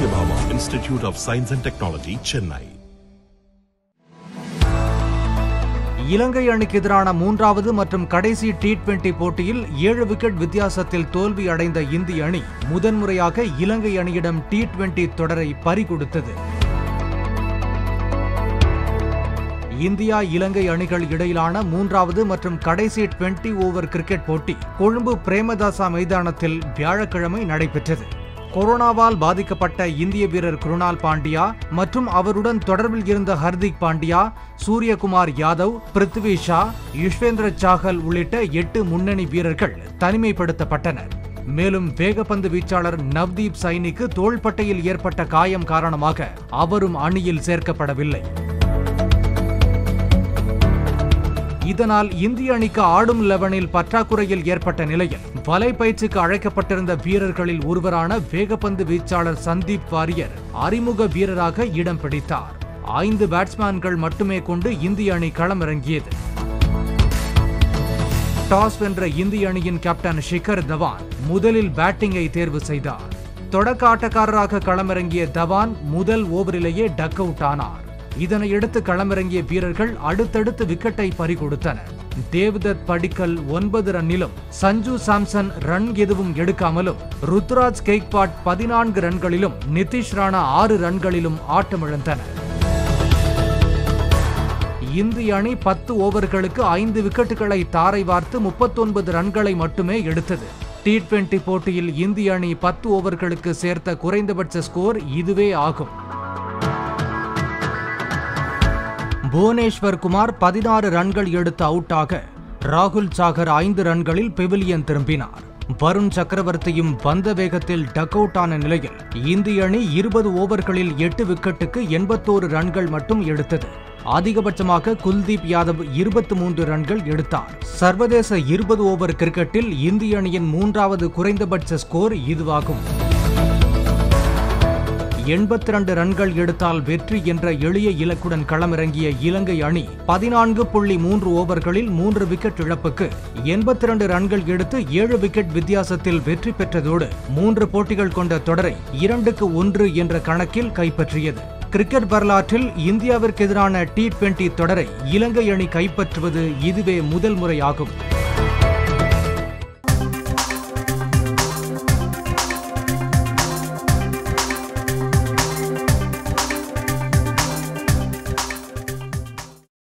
Satyabhama Institute of Science and Technology, Chennai. இலங்கை அணிக்கு எதிரான மூன்றாவது மற்றும் கடைசி டி டுவெண்டி போட்டியில் ஏழு விக்கெட் வித்தியாசத்தில் தோல்வி அடைந்த இந்திய அணி முதன்முறையாக இலங்கை அணியிடம் டி டுவெண்டி தொடரை பறிகொடுத்தது இந்தியா இலங்கை அணிகள் இடையிலான மூன்றாவது மற்றும் கடைசி டுவெண்டி ஓவர் கிரிக்கெட் போட்டி கொழும்பு பிரேமதாசா மைதானத்தில் வியாழக்கிழமை நடைபெற்றது கொரோனாவால் பாதிக்கப்பட்ட இந்திய வீரர் குருணால் பாண்டியா மற்றும் அவருடன் தொடர்பில் இருந்த ஹர்திக் பாண்டியா சூரியகுமார் யாதவ் பிருத்வி ஷா யுஷ்வேந்திர சாகல் உள்ளிட்ட எட்டு முன்னணி வீரர்கள் தனிமைப்படுத்தப்பட்டனர் மேலும் வேகப்பந்து வீச்சாளர் நவ்தீப் சைனிக்கு தோள்பட்டையில் ஏற்பட்ட காயம் காரணமாக அவரும் அணியில் சேர்க்கப்படவில்லை இதனால் இந்திய அணிக்கு ஆடும் லெவனில் பற்றாக்குறையில் ஏற்பட்ட நிலையில் வலை பயிற்சிக்கு அழைக்கப்பட்டிருந்த வீரர்களில் ஒருவரான வேகப்பந்து வீச்சாளர் சந்தீப் வாரியர் அறிமுக வீரராக இடம் பிடித்தார் ஐந்து பேட்ஸ்மேன்கள் மட்டுமே கொண்டு இந்திய அணி களமிறங்கியது டாஸ் வென்ற இந்திய அணியின் கேப்டன் ஷிகர் தவான் முதலில் பேட்டிங்கை தேர்வு செய்தார் தொடக்க ஆட்டக்காரராக களமிறங்கிய தவான் முதல் ஓவரிலேயே டக் அவுட் ஆனார் இதனையடுத்து களமிறங்கிய வீரர்கள் அடுத்தடுத்து விக்கெட்டை பறிகொடுத்தனர் தேவ்தத் படிக்கல் ஒன்பது ரன்னிலும் சஞ்சு சாம்சன் ரன் எதுவும் எடுக்காமலும் ருத்ராஜ் கெய்க்வாட் பதினான்கு ரன்களிலும் நிதிஷ் ராணா ஆறு ரன்களிலும் ஆட்டமிழந்தனர் இந்திய அணி பத்து ஓவர்களுக்கு ஐந்து விக்கெட்டுகளை தாரை வார்த்து முப்பத்தொன்பது ரன்களை மட்டுமே எடுத்தது டி டுவெண்டி போட்டியில் இந்திய அணி பத்து ஓவர்களுக்கு சேர்த்த குறைந்தபட்ச ஸ்கோர் இதுவே ஆகும் புவனேஸ்வர் குமார் பதினாறு ரன்கள் எடுத்து அவுட் ஆக ராகுல் சாகர் ஐந்து ரன்களில் பெவிலியன் திரும்பினார் வருண் சக்கரவர்த்தியும் வந்த வேகத்தில் டக் அவுட் ஆன நிலையில் இந்திய அணி இருபது ஓவர்களில் எட்டு விக்கெட்டுக்கு எண்பத்தோரு ரன்கள் மட்டும் எடுத்தது அதிகபட்சமாக குல்தீப் யாதவ் இருபத்தி மூன்று ரன்கள் எடுத்தார் சர்வதேச இருபது ஓவர் கிரிக்கெட்டில் இந்திய அணியின் மூன்றாவது குறைந்தபட்ச ஸ்கோர் இதுவாகும் எண்பத்தி இரண்டு ரன்கள் எடுத்தால் வெற்றி என்ற எளிய இலக்குடன் களமிறங்கிய இலங்கை அணி பதினான்கு புள்ளி மூன்று ஓவர்களில் மூன்று விக்கெட் இழப்புக்கு எண்பத்தி இரண்டு ரன்கள் எடுத்து ஏழு விக்கெட் வித்தியாசத்தில் வெற்றி பெற்றதோடு மூன்று போட்டிகள் கொண்ட தொடரை இரண்டுக்கு ஒன்று என்ற கணக்கில் கைப்பற்றியது கிரிக்கெட் வரலாற்றில் இந்தியாவிற்கு எதிரான டி டுவெண்டி தொடரை இலங்கை அணி கைப்பற்றுவது இதுவே முதல் முறையாகும்